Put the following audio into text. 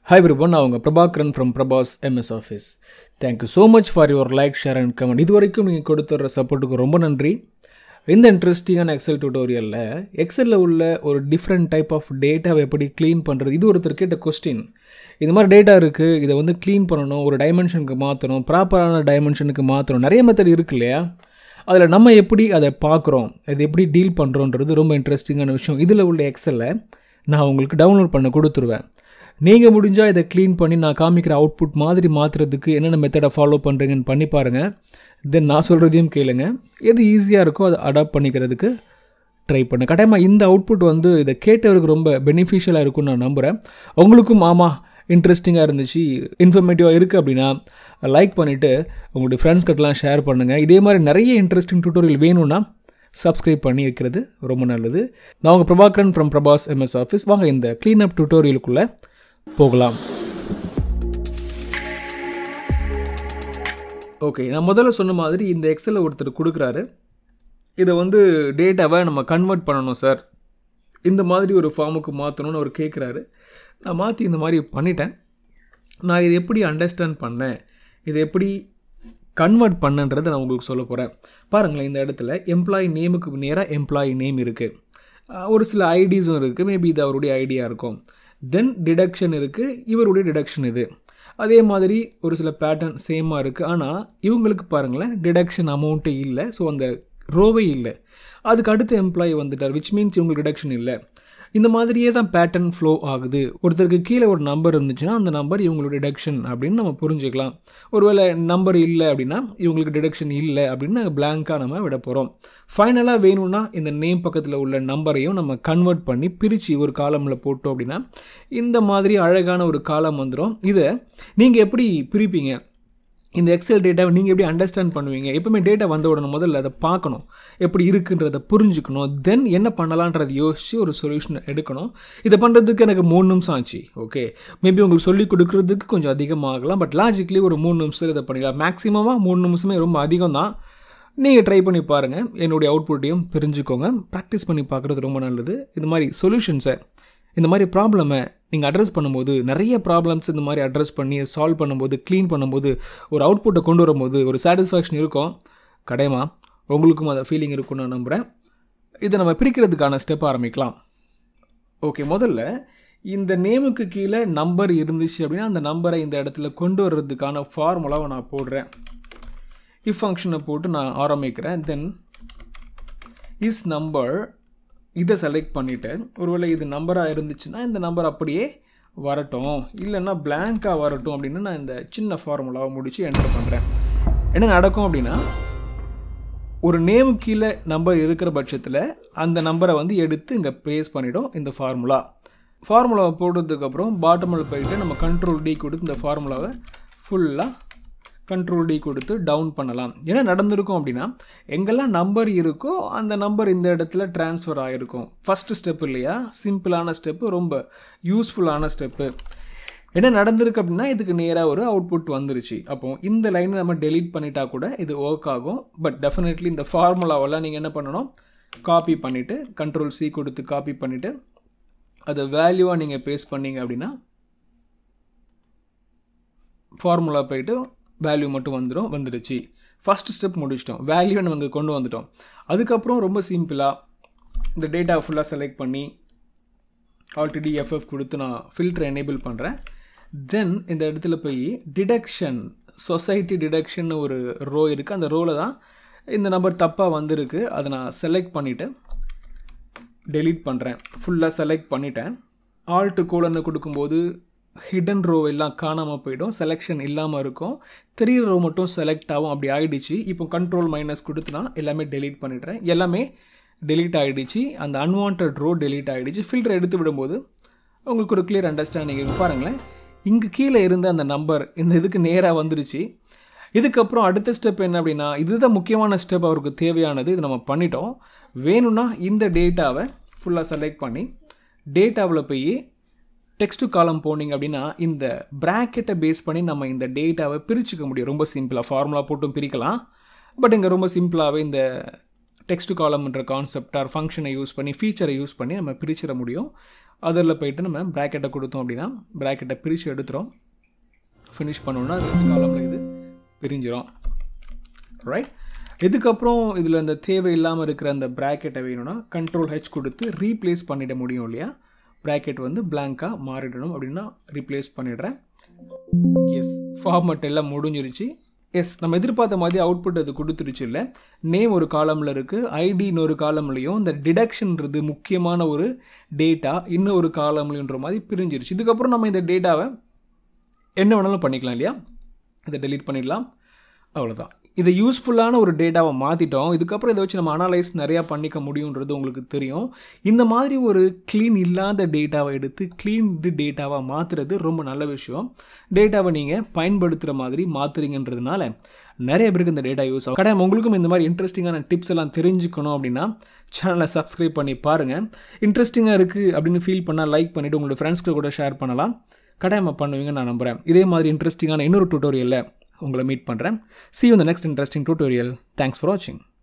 Hi everyone, நான் உங்கள் Prabhakaran from Prabhas MS office thank you so much for your like share and comment இது வரைக்கும் நீங்கள் கொடுத்துற சப்போர்ட்டுக்கு ரொம்ப நன்றி இந்த இன்ட்ரெஸ்டிங்கான எக்ஸல் டியூட்டோரியலில் எக்ஸலில் உள்ள ஒரு டிஃப்ரெண்ட் டைப் ஆஃப் டேட்டாவை எப்படி க்ளீன் பண்ணுறது இது ஒருத்தர் கேட்ட கொஸ்டின் இது மாதிரி டேட்டா இருக்குது இதை வந்து க்ளீன் பண்ணணும் ஒரு டைமென்ஷனுக்கு மாற்றணும் ப்ராப்பரான டைமென்ஷனுக்கு மாற்றணும் நிறைய மெத்தட் இருக்கு இல்லையா அதில் நம்ம எப்படி அதை பார்க்குறோம் அது எப்படி டீல் பண்ணுறோன்றது ரொம்ப இன்ட்ரெஸ்டிங்கான விஷயம் இதில் உள்ள எக்ஸலை நான் உங்களுக்கு டவுன்லோட் பண்ண கொடுத்துருவேன் நீங்கள் முடிஞ்சால் இதை க்ளீன் பண்ணி நான் காமிக்கிற அவுட்புட் மாதிரி மாற்றுறதுக்கு என்னென்ன மெத்தடை ஃபாலோ பண்ணுறீங்கன்னு பண்ணி பாருங்கள் தென் நான் சொல்கிறதையும் கேளுங்க எது ஈஸியாக இருக்கோ அதை அடாப்ட் பண்ணிக்கிறதுக்கு ட்ரை பண்ணு கட்டாயமாக இந்த அவுட்புட் வந்து இதை கேட்டவருக்கு ரொம்ப பெனிஃபிஷியலாக இருக்கும்னு நான் நம்புகிறேன் உங்களுக்கும் ஆமாம் இன்ட்ரெஸ்டிங்காக இருந்துச்சு இன்ஃபர்மேட்டிவாக இருக்குது அப்படின்னா லைக் பண்ணிவிட்டு உங்களுடைய ஃப்ரெண்ட்ஸ் கிட்டலாம் ஷேர் பண்ணுங்கள் இதே மாதிரி நிறைய இன்ட்ரெஸ்டிங் டியூட்டோரியல் வேணும்னா சப்ஸ்கிரைப் பண்ணி வைக்கிறது ரொம்ப நல்லது நான் உங்கள் Prabhakaran from Prabhas MS office வாங்க இந்த க்ளீன் அப் டியூட்டோரியலுக்குள்ளே போகலாம் ஓகே நான் முதல்ல சொன்ன மாதிரி இந்த எக்ஸலை ஒருத்தர் கொடுக்குறாரு இதை வந்து டேட்டாவை நம்ம கன்வெர்ட் பண்ணணும் சார் இந்த மாதிரி ஒரு ஃபார்முக்கு மாற்றணும்னு அவர் கேட்குறாரு நான் மாற்றி இந்த மாதிரி பண்ணிட்டேன் நான் இதை எப்படி அண்டர்ஸ்டாண்ட் பண்ணேன் இதை எப்படி கன்வெர்ட் பண்ணன்றதை நான் உங்களுக்கு சொல்ல போகிறேன் பாருங்களேன் இந்த இடத்துல எம்ப்ளாயி நேமுக்கு நேராக எம்ப்ளாயி நேம் இருக்குது ஒரு சில ஐடிஸும் இருக்குது மேபி இது அவருடைய ஐடியா இருக்கும் தென் டிடக்ஷன் இருக்குது இவருடைய டிடக்ஷன் இது அதே மாதிரி ஒரு சில பேட்டர்ன் சேமாக இருக்குது ஆனால் இவங்களுக்கு பாருங்களேன் டிடக்ஷன் அமௌண்ட்டு இல்லை ஸோ அந்த ரோவே இல்லை அதுக்கு அடுத்த எம்ப்ளாயி வந்துட்டார் விச் மீன்ஸ் இவங்களுக்கு டிடக்ஷன் இல்லை இந்த மாதிரியே தான் பேட்டர்ன் ஃப்ளோ ஆகுது ஒருத்தருக்கு கீழே ஒரு நம்பர் இருந்துச்சுன்னா அந்த நம்பர் இவங்களோட டிடக்ஷன் அப்படின்னு நம்ம புரிஞ்சுக்கலாம் ஒருவேளை நம்பர் இல்லை அப்படின்னா இவங்களுக்கு டிடக்ஷன் இல்லை அப்படின்னு பிளாங்காக நம்ம விட போகிறோம் ஃபைனலாக வேணும்னா இந்த நேம் பக்கத்தில் உள்ள நம்பரையும் நம்ம கன்வெர்ட் பண்ணி பிரித்து ஒரு காலமில் போட்டோம் அப்படின்னா இந்த மாதிரி அழகான ஒரு காலம் வந்துடும் இதை நீங்கள் எப்படி பிரிப்பீங்க இந்த எக்ஸல் டேட்டாவை நீங்கள் எப்படி அண்டர்ஸ்டாண்ட் பண்ணுவீங்க எப்பவுமே டேட்டா வந்த உடனே முதல்ல அதை பார்க்கணும் எப்படி இருக்குன்றதை புரிஞ்சுக்கணும் தென் என்ன பண்ணலான்றதை யோசித்து ஒரு சொல்யூஷன் எடுக்கணும் இதை பண்ணுறதுக்கு எனக்கு மூணு நிமிஷம் ஆச்சு ஓகே மேபி உங்களுக்கு சொல்லிக் கொடுக்குறதுக்கு கொஞ்சம் அதிகமாகலாம் பட் லாஜிக்லி ஒரு மூணு நிமிஷத்தில் இதை பண்ணிடலாம் மேக்ஸிமமாக மூணு நிமிஷமே ரொம்ப அதிகம் தான் நீங்கள் ட்ரை பண்ணி பாருங்கள் என்னுடைய அவுட்புட்டையும் தெரிஞ்சுக்கோங்க ப்ராக்டிஸ் பண்ணி பார்க்குறது ரொம்ப நல்லது இந்த மாதிரி சொல்யூஷன்ஸை இந்த மாதிரி ப்ராப்ளமை நீங்கள் அட்ரஸ் பண்ணும்போது நிறைய ப்ராப்ளம்ஸ் இந்த மாதிரி அட்ரஸ் பண்ணி சால்வ் பண்ணும்போது க்ளீன் பண்ணும்போது ஒரு அவுட்புட்டை கொண்டு வரும்போது ஒரு சாட்டிஸ்ஃபேக்ஷன் இருக்கும் கடையமா உங்களுக்கும் அந்த ஃபீலிங் இருக்கும்னு நான் நம்புகிறேன் இதை நம்ம பிரிக்கிறதுக்கான ஸ்டெப் ஆரம்பிக்கலாம் ஓகே முதல்ல இந்த நேமுக்கு கீழே நம்பர் இருந்துச்சு அப்படின்னா அந்த நம்பரை இந்த இடத்துல கொண்டு வர்றதுக்கான ஃபார்முலாவை நான் போடுறேன் இஃப் ஃபங்க்ஷனை போட்டு நான் ஆரம்பிக்கிறேன் தென் இஸ் நம்பர் இதை செலக்ட் பண்ணிவிட்டேன் ஒருவேளை இது நம்பராக இருந்துச்சுன்னா இந்த நம்பர் அப்படியே வரட்டும் இல்லைன்னா பிளாங்காக வரட்டும் அப்படின்னு நான் இந்த சின்ன ஃபார்முலாவை முடித்து என்டர் பண்ணுறேன் என்ன நடக்கும் அப்படின்னா ஒரு நேமு கீழே நம்பர் இருக்கிற பட்சத்தில் அந்த நம்பரை வந்து எடுத்து இங்கே ப்ளேஸ் பண்ணிவிடும் இந்த ஃபார்முலா ஃபார்முலாவை போட்டதுக்கப்புறம் பாட்டமில் போயிட்டு நம்ம கண்ட்ரோல் டி கொடுத்து இந்த ஃபார்முலாவை ஃபுல்லாக கண்ட்ரோல் டி கொடுத்து டவுன் பண்ணலாம் என்ன நடந்திருக்கும் அப்படின்னா எங்கெல்லாம் நம்பர் இருக்கோ அந்த நம்பர் இந்த இடத்துல டிரான்ஸ்ஃபர் ஆகிருக்கும் ஃபஸ்ட்டு ஸ்டெப் இல்லையா சிம்பிளான ஸ்டெப்பு ரொம்ப யூஸ்ஃபுல்லான ஸ்டெப்பு என்ன நடந்திருக்கு அப்படின்னா இதுக்கு நேராக ஒரு அவுட்புட் வந்துருச்சு அப்போ இந்த லைனை நம்ம டெலீட் பண்ணிட்டா கூட இது ஒர்க் ஆகும் பட் டெஃபினெட்லி இந்த ஃபார்முலாவெல்லாம் நீங்கள் என்ன பண்ணணும் காப்பி பண்ணிவிட்டு கண்ட்ரோல் சி கொடுத்து காப்பி பண்ணிவிட்டு அதை வேல்யூவாக நீங்கள் பேஸ் பண்ணீங்க அப்படின்னா ஃபார்முலா போயிட்டு வேல்யூ மட்டும் வந்துடும் வந்துடுச்சு ஃபஸ்ட் ஸ்டெப் முடிச்சிட்டோம் வேல்யூவை நம்ம இங்கே கொண்டு வந்துட்டோம் அதுக்கப்புறம் ரொம்ப சிம்பிளாக இந்த டேட்டா ஃபுல்லாக செலக்ட் பண்ணி ஆல்ரெடி எஃப்எஃப் கொடுத்து நான் ஃபில்டர் எனேபிள் பண்ணுறேன் தென் இந்த இடத்துல போய் டிடக்ஷன் சொசைட்டி டிடக்ஷன் ஒரு ரோ இருக்குது அந்த ரோவில் தான் இந்த நம்பர் தப்பாக வந்திருக்கு அதை நான் செலக்ட் பண்ணிவிட்டு டெலீட் பண்ணுறேன் ஃபுல்லாக செலக்ட் பண்ணிட்டேன் ஆல்ட்டு கோலன்னு கொடுக்கும்போது ஹிடன் ரோ எல்லாம் காணாமல் போயிடும் செலெக்ஷன் இல்லாமல் இருக்கும் தெரியிற ரோ மட்டும் செலக்ட் ஆகும் அப்படி ஆகிடுச்சு இப்போ கண்ட்ரோல் மைனஸ் கொடுத்து நான் எல்லாமே டெலீட் பண்ணிடுறேன் எல்லாமே டெலீட் ஆகிடுச்சு அந்த அன்வான்ட் ரோ டெலீட் ஆகிடுச்சு ஃபில்டர் எடுத்து விடும்போது உங்களுக்கு ஒரு கிளியர் அண்டர்ஸ்டாண்டிங் பாருங்களேன் இங்கே கீழே இருந்த அந்த நம்பர் இந்த இதுக்கு நேராக வந்துருச்சு இதுக்கப்புறம் அடுத்த ஸ்டெப் என்ன அப்படின்னா இதுதான் முக்கியமான ஸ்டெப் அவருக்கு தேவையானது இது நம்ம பண்ணிட்டோம் வேணும்னா இந்த டேட்டாவை ஃபுல்லாக செலக்ட் பண்ணி டேட்டாவில் போய் டெக்ஸ்ட் காலம் போனீங்க அப்படின்னா இந்த ப்ராக்கெட்டை பேஸ் பண்ணி நம்ம இந்த டேட்டாவை பிரிச்சுக்க முடியும் ரொம்ப சிம்பிளாக ஃபார்முலா போட்டும் பிரிக்கலாம் பட் இங்கே ரொம்ப சிம்பிளாகவே இந்த டெக்ஸ்ட் காலம்ன்ற கான்செப்ட் ஆர் ஃபங்க்ஷனை யூஸ் பண்ணி ஃபீச்சரை யூஸ் பண்ணி நம்ம பிரிச்சிட முடியும் அதில் போயிட்டு நம்ம ப்ராக்கெட்டை கொடுத்தோம் அப்படின்னா ப்ராக்கெட்டை பிரித்து எடுத்துகிறோம் ஃபினிஷ் பண்ணோன்னா ரெண்டு காலமில் இது பிரிஞ்சிடும் ரைட் இதுக்கப்புறம் இதில் இந்த தேவையில்லாமல் இருக்கிற அந்த ப்ராக்கெட்டை வேணும்னா கண்ட்ரோல் ஹெச் கொடுத்து ரீப்ளேஸ் பண்ணிட முடியும் இல்லையா ப்ராக்கெட் வந்து பிளாங்காக மாறிடணும் அப்படின்னா ரீப்ளேஸ் பண்ணிடுறேன் எஸ் ஃபார்மட் எல்லாம் முடிஞ்சிருச்சு எஸ் நம்ம எதிர்பார்த்த மாதிரி அவுட்புட் அது கொடுத்துருச்சு இல்லை நேம் ஒரு காலமில் இருக்குது ஐடி இன்னொரு காலம்லையும் இந்த டிடக்ஷன்றது முக்கியமான ஒரு டேட்டா இன்னொரு காலம்லைன்ற மாதிரி பிரிஞ்சிருச்சு இதுக்கப்புறம் நம்ம இந்த டேட்டாவை என்ன வேணாலும் பண்ணிக்கலாம் இல்லையா இதை டெலீட் பண்ணிடலாம் அவ்வளோதான் இதை யூஸ்ஃபுல்லான ஒரு டேட்டாவை மாற்றிட்டோம் இதுக்கப்புறம் இதை வச்சு நம்ம அனலைஸ் நிறையா பண்ணிக்க முடியுன்றது உங்களுக்கு தெரியும் இந்த மாதிரி ஒரு க்ளீன் இல்லாத டேட்டாவை எடுத்து க்ளீன்டு டேட்டாவை மாற்றுறது ரொம்ப நல்ல விஷயம் டேட்டாவை நீங்கள் பயன்படுத்துகிற மாதிரி மாற்றுறீங்கன்றதுனால நிறைய பேருக்கு இந்த டேட்டா யூஸ் ஆகும் கடையம் உங்களுக்கும் இந்த மாதிரி இன்ட்ரெஸ்டிங்கான டிப்ஸ் எல்லாம் தெரிஞ்சுக்கணும் அப்படின்னா சேனலை சப்ஸ்கிரைப் பண்ணி பாருங்கள் இன்ட்ரெஸ்டிங்காக இருக்குது அப்படின்னு ஃபீல் பண்ணால் லைக் பண்ணிவிட்டு உங்களோட ஃப்ரெண்ட்ஸ்க்கு கூட ஷேர் பண்ணலாம் கடையமாக பண்ணுவீங்கன்னு நான் நம்புகிறேன் இதே மாதிரி இன்ட்ரெஸ்டிங்கான இன்னொரு டியூட்டோரியலில் உங்களை மீட் பண்ணுறேன் சி யூ இந்த next interesting tutorial thanks for வாட்சிங்